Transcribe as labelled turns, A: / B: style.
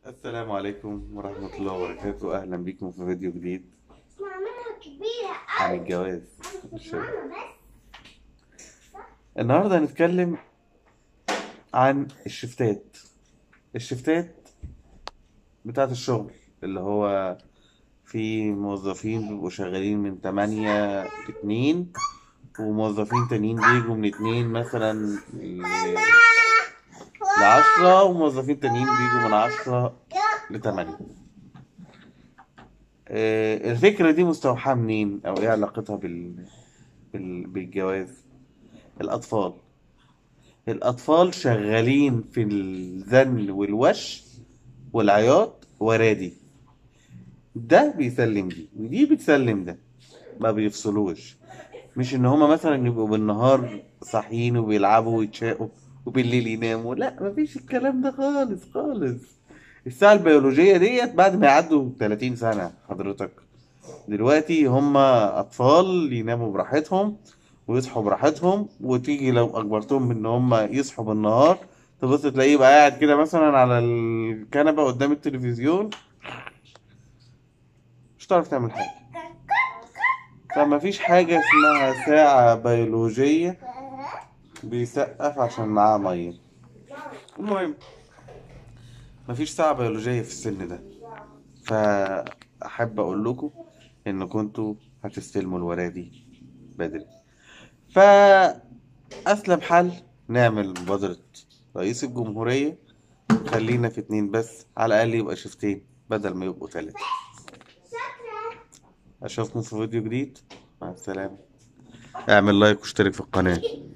A: السلام عليكم ورحمة الله وبركاته أهلا بكم في فيديو جديد
B: ماما كبيرة
A: عن
B: أوي
A: الجواز
B: مش ماما بس
A: النهاردة هنتكلم عن الشفتات الشفتات بتاعة الشغل اللي هو في موظفين بيبقوا شغالين من 8 ل 2 وموظفين تانيين بيجوا من 2 مثلا ل 10 وموظفين تانيين بيجوا من 10 ل 8 آه، الفكرة دي مستوحاة منين أو إيه علاقتها بال... بال... بالجواز الأطفال الأطفال شغالين في الذن والوش والعياط ورادي ده بيسلم دي ودي بتسلم ده ما بيفصلوش مش ان هما مثلا يبقوا بالنهار صاحيين وبيلعبوا ويتشاقوا وبالليل يناموا لا مفيش الكلام ده خالص خالص الساعة البيولوجية ديت بعد ما يعدوا 30 سنة حضرتك دلوقتي هما أطفال يناموا براحتهم ويصحوا براحتهم وتيجي لو أجبرتهم إن هما يصحوا بالنهار تبص تلاقيه يبقى قاعد كده مثلا على الكنبة قدام التلفزيون مش هتعرف تعمل حاجة فما فيش حاجة اسمها ساعة بيولوجية بيسقف عشان معاه مية المهم مفيش ساعة بيولوجية في السن ده فأحب أقول لكم إن كنتوا هتستلموا الورادي بدري فأسلم حل نعمل مبادرة رئيس الجمهورية خلينا في اتنين بس على الأقل يبقى شفتين بدل ما يبقوا تلاتة أشوفكم في فيديو جديد مع السلامة اعمل لايك واشترك في القناة